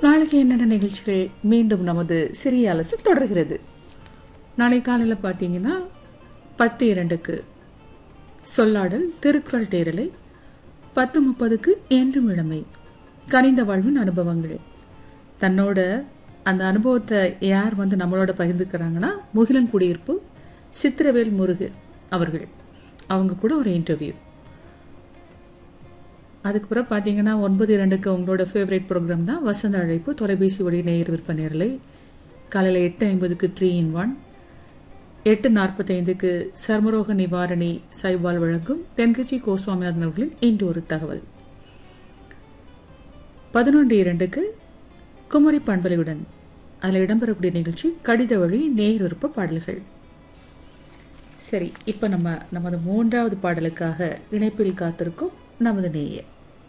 நாளைக்கு என்னென்ன நிகழ்ச்சிகள் மீண்டும் நமது சிறிய அலசு தொடர்கிறது நாளை காலையில் பார்த்தீங்கன்னா பத்து இரண்டுக்கு சொல்லாடல் திருக்குறள் தேரலை பத்து முப்பதுக்கு என்றும் இளமை கனிந்த வாழ்வின் அனுபவங்கள் தன்னோட அந்த அனுபவத்தை யார் வந்து நம்மளோட பகிர்ந்துக்கிறாங்கன்னா முகிலன் குடியிருப்பு சித்திரவேல் முருகு அவர்கள் அவங்க கூட ஒரு இன்டர்வியூ அதுக்கப்புறம் பார்த்தீங்கன்னா ஒன்பது இரண்டுக்கு உங்களோட ஃபேவரட் ப்ரோக்ராம் தான் வசந்த அழைப்பு தொலைபேசி வழி நேயர் விற்ப நேரலை காலையில் எட்டு ஐம்பதுக்கு த்ரீ இன் ஒன் எட்டு நாற்பத்தைந்துக்கு சர்மரோக நிவாரணி சைபால் வழங்கும் தென்கட்சி கோ சுவாமிநாதன் அவர்களின் இன்று ஒரு தகவல் பதினொன்று இரண்டுக்கு குமரி பண்பலையுடன் அதில் இடம்பெறக்கூடிய நிகழ்ச்சி கடித வழி நேர் விருப்ப பாடல்கள் சரி இப்போ நம்ம நமது மூன்றாவது பாடலுக்காக இணைப்பில் காத்திருக்கும் நமது நேயர்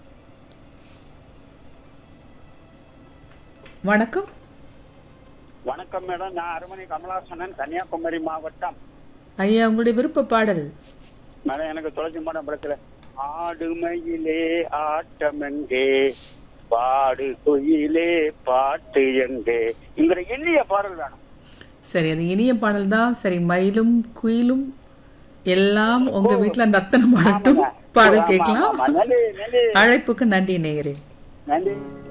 வணக்கம் வணக்கம் மேடம் நான் அருமணி கமலாசனன் கன்னியாகுமரி மாவட்டம் ஐயா உங்களுடைய விருப்ப பாடல் மேடம் எனக்கு தொலைச்சி மாடம் படத்துல ஆடுமையிலே ஆட்டம் எங்கே பாடு குயிலே பாட்டு எங்கே இங்கிற இனிய பாடல் வேணும் சரி அது இனிய பாடல் தான் சரி மயிலும் குயிலும் எல்லாம் உங்க வீட்டுல நர்த்தனம் ஆடட்டும் பாடல் ஆமா, கேட்கலாம் ஆமா, நன்றி நன்றி அழைப்புக்கு நன்றி நேயரே நன்றி